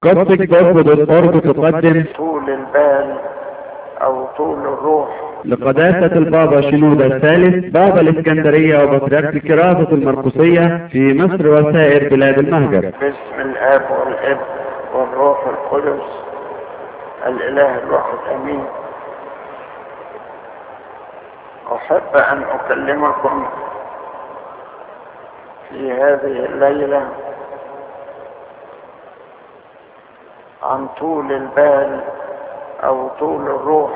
قصدك برضه بالقرب تقدم طول البال او طول الروح لقداسة البابا شنودة الثالث بابا الإسكندرية وبطريرك الكراسة المرقسية في مصر وسائر بلاد المهجر باسم الاب والابن والروح القدس الاله الواحد امين احب ان اكلمكم في هذه الليله عن طول البال او طول الروح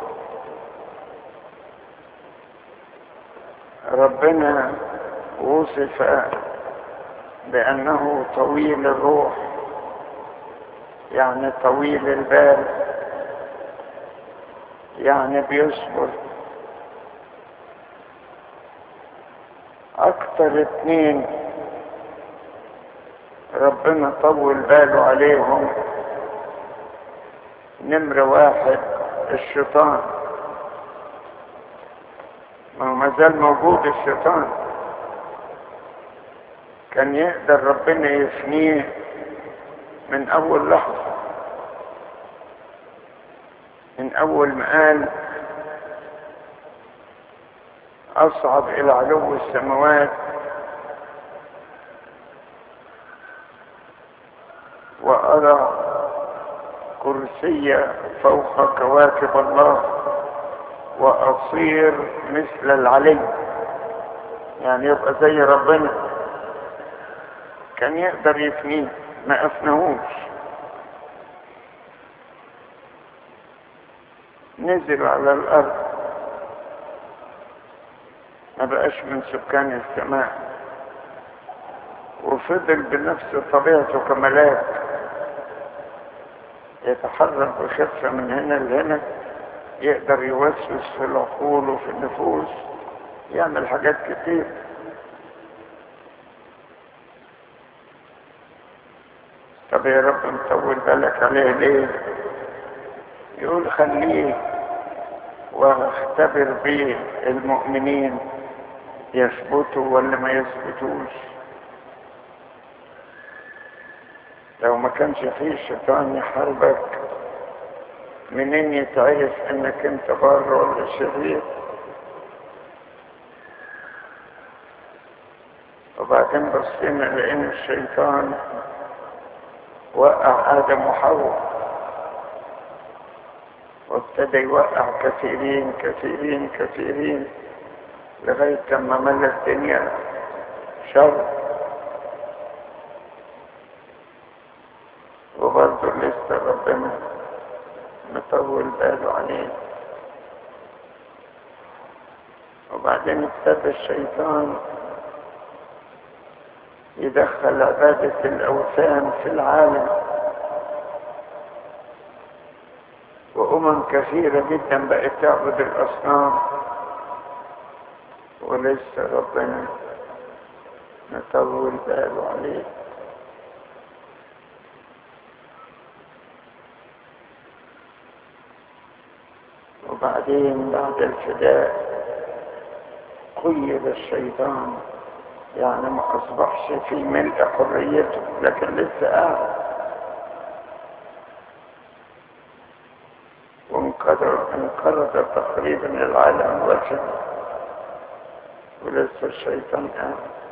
ربنا وصف بانه طويل الروح يعني طويل البال يعني بيصبر اكتر اتنين ربنا طول باله عليهم نمرة واحد الشيطان ما زال موجود الشيطان كان يقدر ربنا يفنيه من اول لحظة من اول ما قال اصعد الى علو السماوات وارى كرسي فوق كواكب الله واصير مثل العلي يعني يبقى زي ربنا كان يقدر يفنيه ما افنهوش نزل على الارض ما بقاش من سكان السماء وفضل بنفس طبيعته كملاك يتحرك بخفة من هنا لهنا يقدر يوسوس في العقول وفي النفوس يعمل حاجات كتير طب يا رب مطول بالك عليه ليه يقول خليه واختبر بيه المؤمنين يثبتوا ولا ما يثبتوش لو ما كانش فيه شيطان يحاربك منين يتعرف انك انت بار ولا شرير وبعدين بصينا لان الشيطان وقع ادم وحواء وابتدى يوقع كثيرين كثيرين كثيرين لغاية لما ملى الدنيا شر وبرضه لسه ربنا مطول باله عليه وبعدين ابتدى الشيطان يدخل عبادة الأوثان في العالم وأمم كثيرة جدا بقت تعبد الأصنام ولسه ربنا مطول باله عليه وبعدين بعد الفداء قيد الشيطان يعني ما أصبحش في ملء حريته لكن لسه قاعد وانقرض انقرض تقريبا العالم وجه ولسه الشيطان قاعد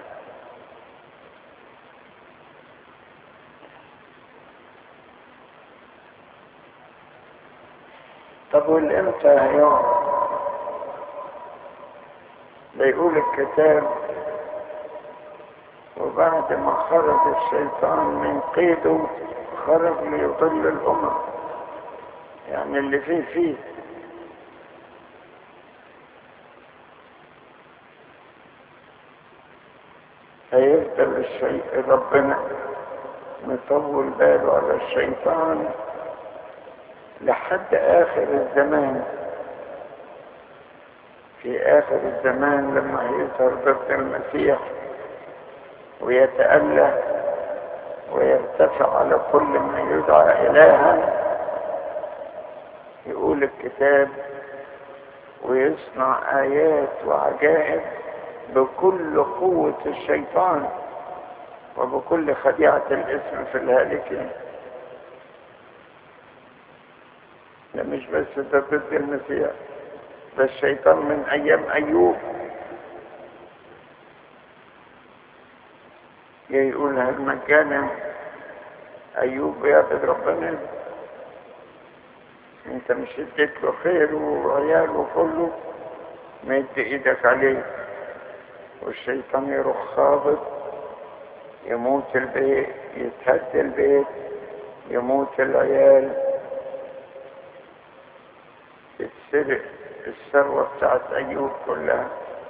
طب والامتى هيقعد بيقول الكتاب وبعد ما خرج الشيطان من قيده خرج ليضل الامم يعني اللي فيه فيه هيفضل الشيء ربنا مطول باله على الشيطان لحد آخر الزمان في آخر الزمان لما يظهر ضد المسيح ويتأله ويرتفع على كل ما يدعى إلها يقول الكتاب ويصنع آيات وعجائب بكل قوة الشيطان وبكل خديعة الاسم في الهالكين مش بس ده ضد المسيح ده الشيطان من ايام ايوب يقول هل مجانا ايوب بيعبد ربنا انت مش اديت له خير وعياله كله ما يدي ايدك عليه والشيطان يروح خابط يموت البيت يتهد البيت يموت العيال تتسرق الثروة بتاعت أيوب كلها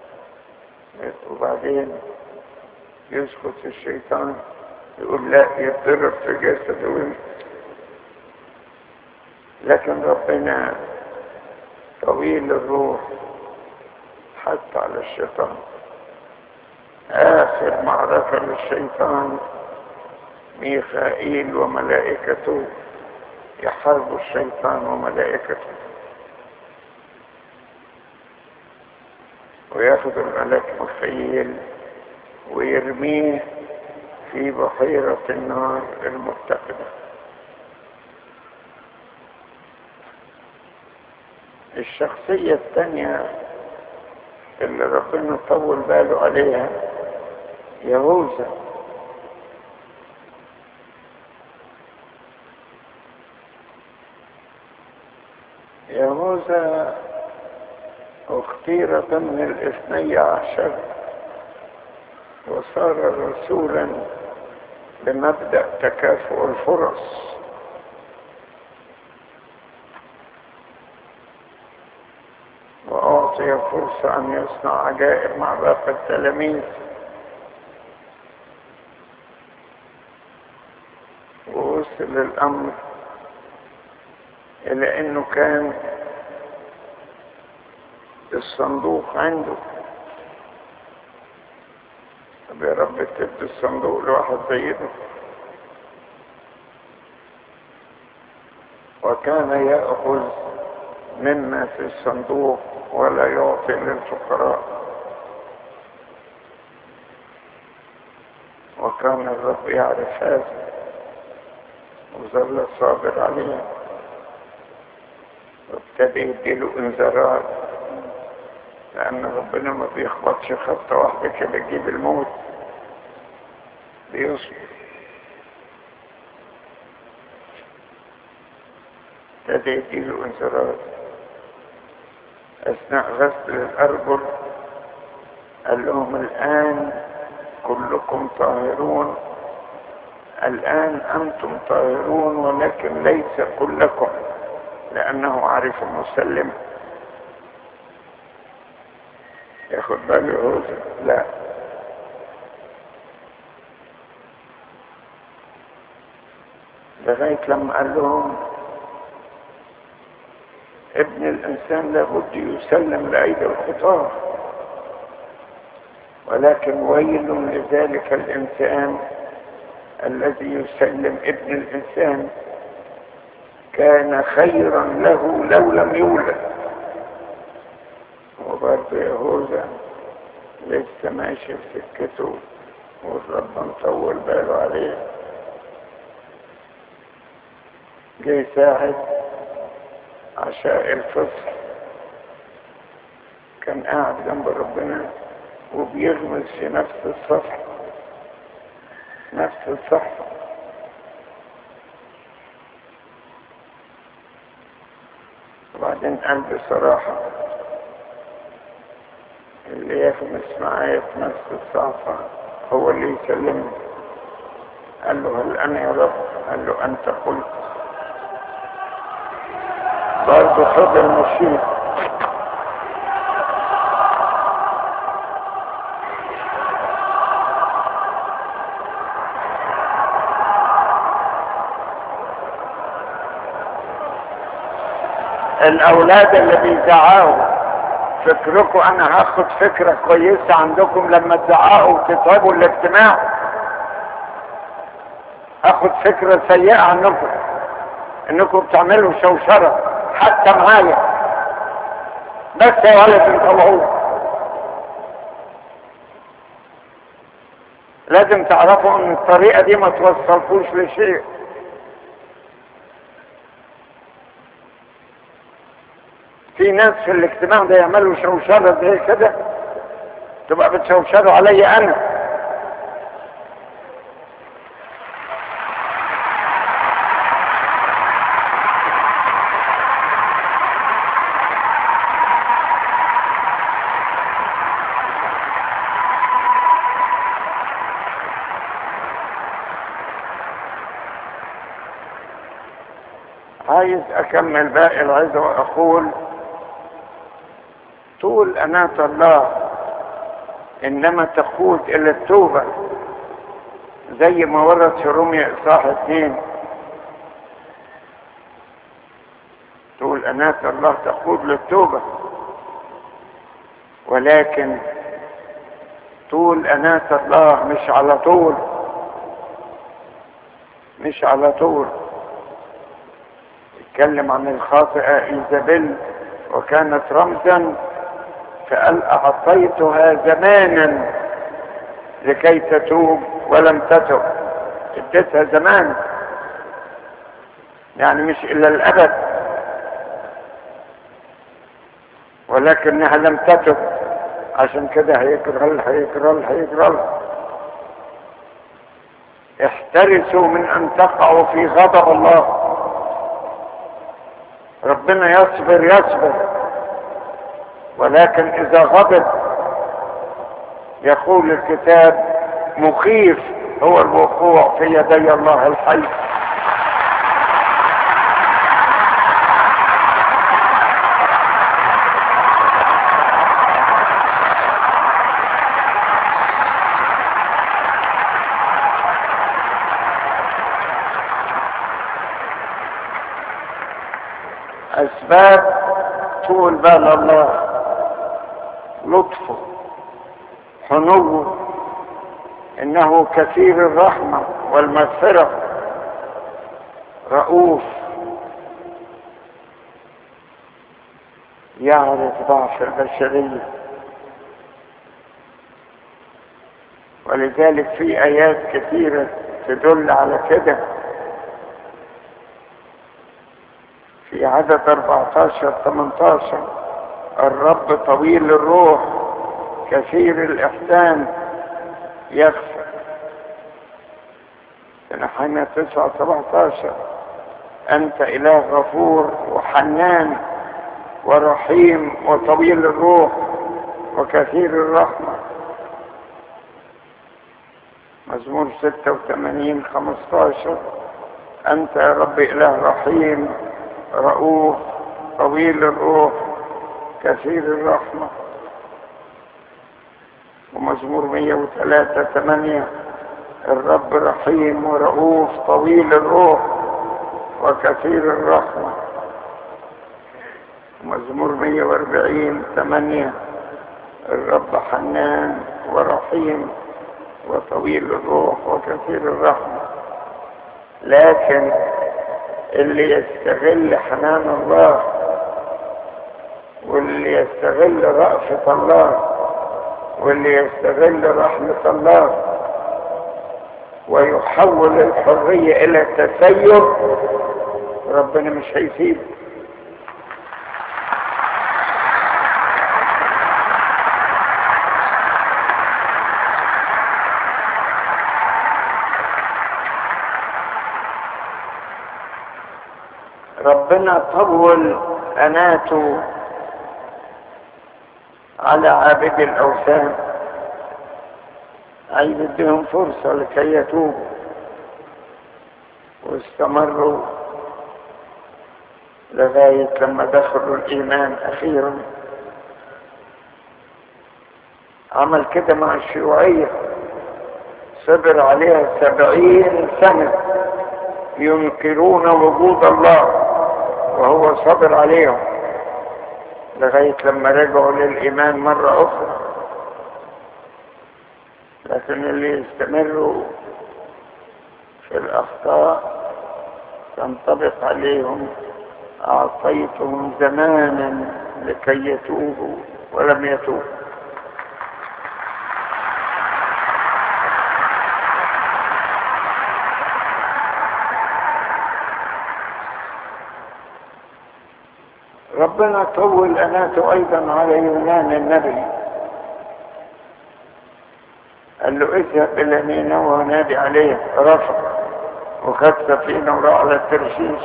وبعدين يسكت الشيطان يقول لا يتضرب في جسده ويموت لكن ربنا طويل الروح حتى على الشيطان آخر معركة للشيطان ميخائيل وملائكته يحارب الشيطان وملائكته وياخذ الملك مخيل ويرميه في بحيرة النار المتقدة الشخصية الثانية اللي ربنا طول باله عليها يهوذا يهوذا اختير ضمن الاثني عشر وصار رسولا بمبدأ تكافؤ الفرص وأعطي فرصة أن يصنع عجائب مع باقي التلاميذ ووصل الأمر إلى أنه كان الصندوق عنده طب يا رب تدي الصندوق لواحد زي ده وكان يأخذ مما في الصندوق ولا يعطي للفقراء وكان الرب يعرف هذا وظل صابر عليه وابتدى يديله انذارات لأن ربنا ما بيخبطش خبطة واحدة كده تجيب الموت بيصبر ابتدى يديله انذارات أثناء غسل الأرجل قال لهم الآن كلكم طاهرون الآن أنتم طاهرون ولكن ليس كلكم لأنه عارف مسلم ياخد باله يهوذا لا لغاية لما قال لهم ابن الإنسان لابد يسلم لأيدي الخطاة ولكن ويل لذلك الإنسان الذي يسلم ابن الإنسان كان خيرا له لو لم يولد وبرضه يهوذا لسه ماشي في سكته والرب مطول باله عليه جه ساعة عشاء الفصل كان قاعد جنب ربنا وبيغمز في نفس الصفحة نفس الصفحة وبعدين قال بصراحة اللي يخمس معايا في نفس الصفحة هو اللي يسلمني قال له هل أنا يا رب قال له أنت قلت برضه خد المشير الاولاد اللي بيزعقوا فكركم انا هاخد فكرة كويسة عندكم لما تزعقوا وتتعبوا الاجتماع اخد فكرة سيئة عنكم انكم بتعملوا شوشرة حتى معايا بس يا ولد انت وهو لازم تعرفوا ان الطريقة دي ما توصلكوش لشيء في ناس في الاجتماع ده يعملوا شوشرة زي كده تبقى بتشوشروا علي انا عايز اكمل باقي العظة واقول طول أناة الله إنما تقود إلى التوبة زي ما ورد في رومية إصحاح اثنين طول أناة الله تقود للتوبة ولكن طول أناة الله مش على طول مش على طول اتكلم عن الخاطئة إيزابيل وكانت رمزا فقال أعطيتها زمانا لكي تتوب ولم تتب اديتها زمان يعني مش إلى الأبد ولكنها لم تتب عشان كده هيكره لها هيكره لها هيكره لها احترسوا من أن تقعوا في غضب الله ربنا يصبر يصبر ولكن اذا غضب يقول الكتاب مخيف هو الوقوع في يدي الله الحي اسباب طول بال الله لطفه حنوه انه كثير الرحمة والمغفرة رؤوف يعرف ضعف البشرية ولذلك في ايات كثيرة تدل على كده في عدد 14 18 الرب طويل الروح كثير الإحسان يغفر نحن تسعة سبعتاشر أنت إله غفور وحنان ورحيم وطويل الروح وكثير الرحمة مزمور ستة وثمانين خمستاشر أنت يا رب إله رحيم رؤوف طويل الروح كثير الرحمة ومزمور 103 8 الرب رحيم ورؤوف طويل الروح وكثير الرحمة مزمور 140 8 الرب حنان ورحيم وطويل الروح وكثير الرحمة لكن اللي يستغل حنان الله واللي يستغل رأفة الله واللي يستغل رحمة الله ويحول الحرية إلى التسير ربنا مش هيسيبه ربنا طول أناته على عابد الأوثان عايز يديهم فرصة لكي يتوبوا واستمروا لغاية لما دخلوا الإيمان أخيرا عمل كده مع الشيوعية صبر عليها سبعين سنة ينكرون وجود الله وهو صبر عليهم لغاية لما رجعوا للإيمان مرة أخرى لكن اللي يستمروا في الأخطاء تنطبق عليهم أعطيتهم زمانا لكي يتوبوا ولم يتوبوا ربنا طول أناته أيضا على يونان النبي قال له اذهب إلى نينوى ونادي عليه رفض وخد سفينة وراح على الترشيش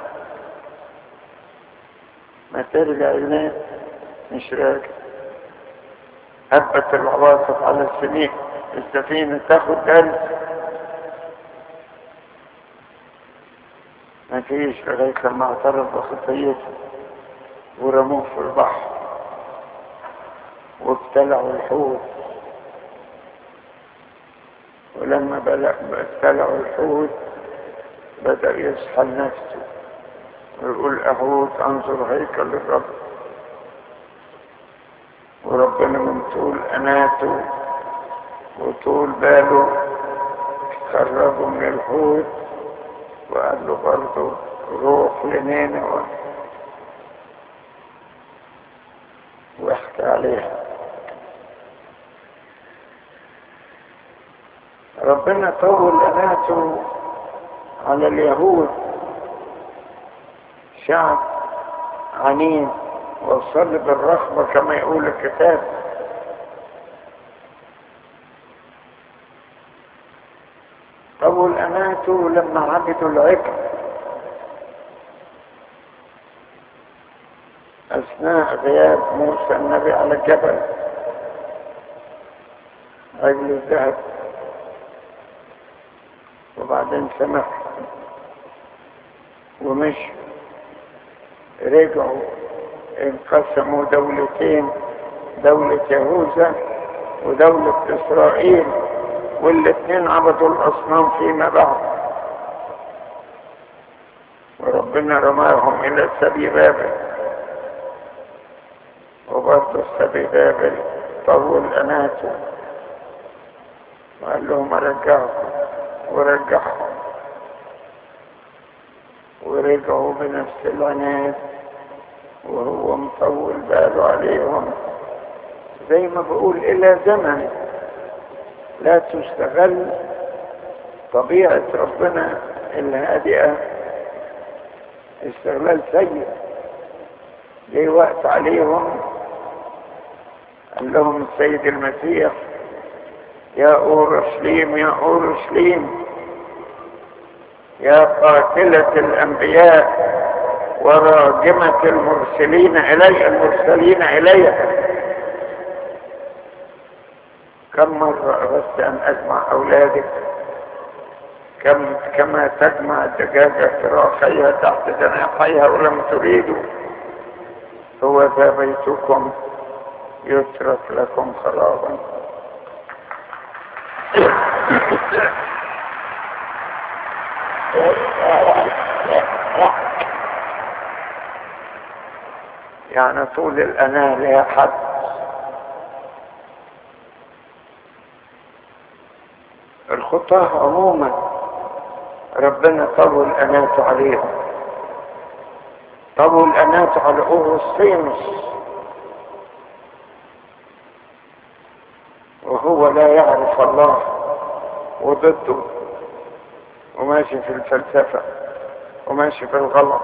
ما ترجع إليه مش راجع هبت العواصف على السميك السفينة تاخد درس ما فيش لغاية لما اعترف بخطيته ورموه في البحر وابتلعوا الحوت ولما بلع ابتلعوا الحوت بدأ يصحى نفسه ويقول أعود أنظر هيكل الرب وربنا من طول أناته وطول باله خرجه من الحوت وقال له برضه روح لنينوى واحكي عليها ربنا طول أناته على اليهود شعب عنيد وصل بالرخبة كما يقول الكتاب طول أناته لما عبدوا العجل أثناء غياب موسى النبي على الجبل عجل الذهب وبعدين سمح ومشي رجعوا انقسموا دولتين دولة يهوذا ودولة إسرائيل والاثنين عبدوا الأصنام فيما بعد وربنا رماهم إلى سبي بابل وبرضه سبي بابل طول أناته وقال لهم أرجعكم ورجعهم ورجعوا بنفس العناد وهو مطول باله عليهم زي ما بقول إلى زمن لا تستغل طبيعة ربنا الهادئة استغلال سيء ليه وقت عليهم قال لهم السيد المسيح يا أورشليم يا أورشليم يا قاتلة الأنبياء وراجمة المرسلين إلي المرسلين إليها كم مرة أردت أن أجمع أولادك كم كما تجمع الدجاجة فراخيها تحت جناحيها ولم تريدوا هو ذا بيتكم يترك لكم خرابا يعني طول الأناة لها حد الخطاة عموما ربنا طول أناته عليهم طول أناته على أوغسطينوس وهو لا يعرف الله وضده وماشي في الفلسفة وماشي في الغلط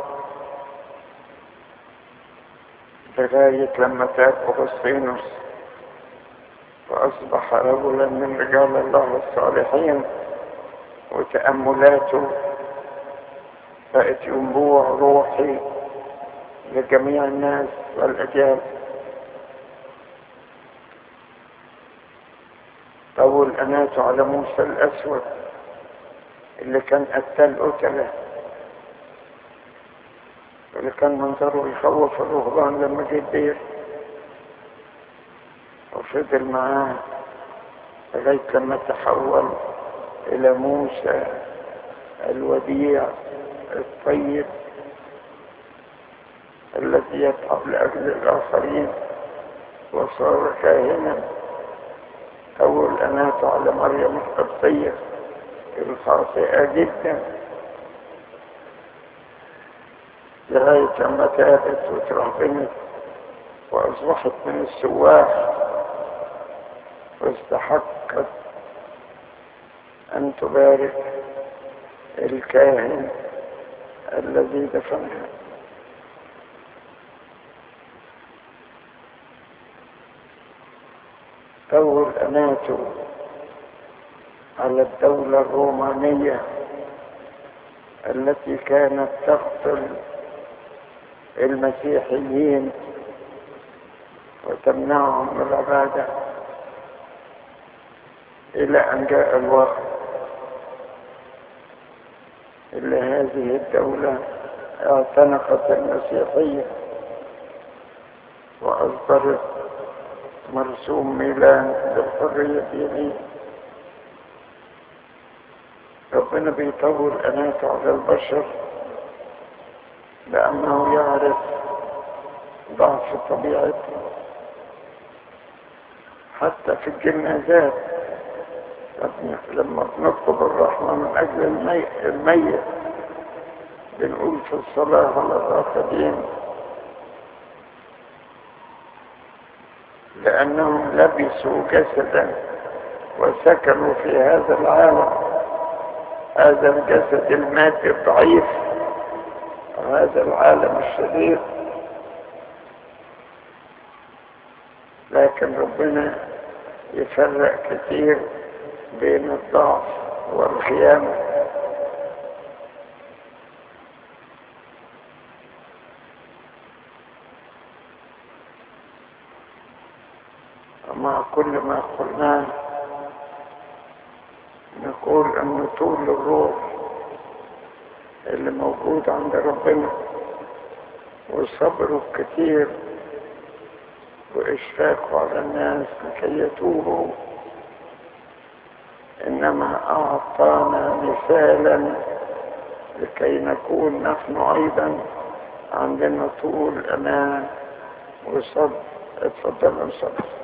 لغاية لما تاب أغسطينوس وأصبح رجلا من رجال الله الصالحين وتأملاته بقت ينبوع روحي لجميع الناس والأجيال طول أناته على موسى الأسود اللي كان قتال قتله اللي كان منظره يخوف الرهبان لما جه الدير وفضل معاه لغاية لما تحول إلى موسى الوديع الطيب الذي يتعب لأجل الآخرين وصار كاهنا أول أناته على مريم القبطية الخاطئة جدا لغاية لما تابت وترهبنت وأصبحت من السواح واستحقت أن تبارك الكاهن الذي دفنها طول أناته على الدولة الرومانية التي كانت تقتل المسيحيين وتمنعهم من العبادة إلى أن جاء الوقت اللي هذه الدولة اعتنقت المسيحية وأصدرت مرسوم ميلان بالحرية الدينية ربنا بيطول أناته على البشر لأنه يعرف ضعف طبيعته حتى في الجنازات لما بنطلب الرحمة من أجل المي... الميت بنقول في الصلاة على الراقدين لأنهم لبسوا جسدا وسكنوا في هذا العالم هذا الجسد المادي الضعيف وهذا العالم الشرير لكن ربنا يفرق كثير بين الضعف والخيانة ومع كل ما قلناه نقول ان طول الروح اللي موجود عند ربنا وصبره الكثير وإشفاقه على الناس لكي يتوبوا إنما أعطانا مثالا لكي نكون نحن أيضا عندنا طول أمان وصبر اتفضل صبر